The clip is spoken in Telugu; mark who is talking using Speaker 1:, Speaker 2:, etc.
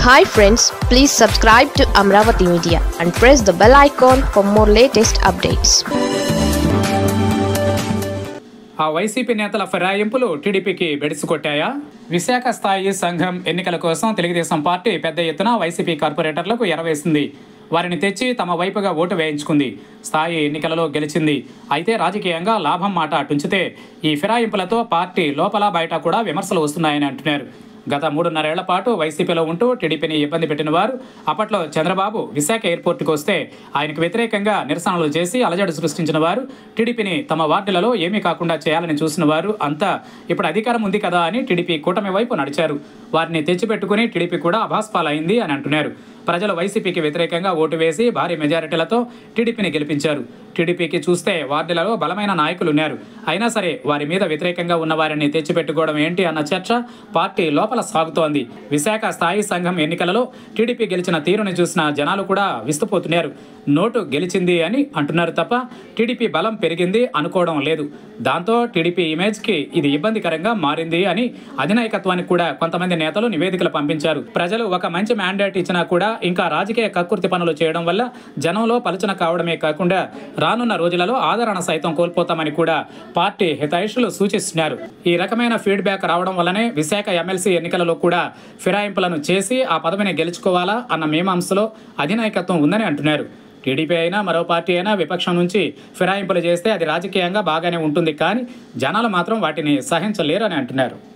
Speaker 1: hi friends please subscribe to Amaravati media and press the bell icon for more latest updates
Speaker 2: ఆ వైసీపీ నేతల ఫిరాయింపులు టీడీపీకి బెడిసి కొట్టాయా విశాఖ స్థాయి సంఘం ఎన్నికల కోసం తెలుగుదేశం పార్టీ పెద్ద ఎత్తున వైసీపీ కార్పొరేటర్లకు ఎరవేసింది వారిని తెచ్చి తమ వైపుగా ఓటు వేయించుకుంది స్థాయి ఎన్నికలలో గెలిచింది అయితే రాజకీయంగా లాభం మాట అటుంచితే ఈ ఫిరాయింపులతో పార్టీ లోపల బయట కూడా విమర్శలు వస్తున్నాయని అంటున్నారు గత మూడున్నరేళ్ల పాటు వైసీపీలో ఉంటూ టీడీపీని ఇబ్బంది పెట్టిన వారు అప్పట్లో చంద్రబాబు విశాఖ ఎయిర్పోర్టుకు వస్తే ఆయనకు వ్యతిరేకంగా నిరసనలు చేసి అలజడి సృష్టించిన వారు టీడీపీని తమ వార్డులలో ఏమీ కాకుండా చేయాలని చూసిన వారు అంతా ఇప్పుడు అధికారం ఉంది కదా అని టీడీపీ కూటమి వైపు నడిచారు వారిని తెచ్చిపెట్టుకుని టీడీపీ కూడా అభాస్పాలైంది అని అంటున్నారు ప్రజలు వైసీపీకి వ్యతిరేకంగా ఓటు వేసి భారీ మెజారిటీలతో టీడీపీని గెలిపించారు టీడీపీకి చూస్తే వార్డులలో బలమైన నాయకులు ఉన్నారు అయినా సరే వారి మీద వ్యతిరేకంగా ఉన్న వారిని తెచ్చిపెట్టుకోవడం ఏంటి అన్న చర్చ పార్టీ లోపల సాగుతోంది విశాఖ స్థాయి సంఘం ఎన్నికలలో టీడీపీ గెలిచిన తీరుని చూసిన జనాలు కూడా విస్తుపోతున్నారు నోటు గెలిచింది అని అంటున్నారు తప్ప టీడీపీ బలం పెరిగింది అనుకోవడం లేదు దాంతో టీడీపీ ఇమేజ్కి ఇది ఇబ్బందికరంగా మారింది అని అధినాయకత్వానికి కూడా కొంతమంది నేతలు నివేదికలు పంపించారు ప్రజలు ఒక మంచి మ్యాండేట్ ఇచ్చినా కూడా ఇంకా రాజకీయ కక్కుర్తి పనులు చేయడం వల్ల జనంలో పలుచన కావడమే కాకుండా రానున్న రోజులలో ఆదరణ సైతం కోల్పోతామని కూడా పార్టీ హితైషులు సూచిస్తున్నారు ఈ రకమైన ఫీడ్బ్యాక్ రావడం వల్లనే విశాఖ ఎమ్మెల్సీ ఎన్నికలలో కూడా ఫిరాయింపులను చేసి ఆ పదవిని గెలుచుకోవాలా అన్న మీమాంసలో అధినాయకత్వం ఉందని అంటున్నారు టీడీపీ అయినా మరో పార్టీ అయినా విపక్షం నుంచి ఫిరాయింపులు చేస్తే అది రాజకీయంగా బాగానే ఉంటుంది కానీ జనాలు మాత్రం వాటిని సహించలేరని అంటున్నారు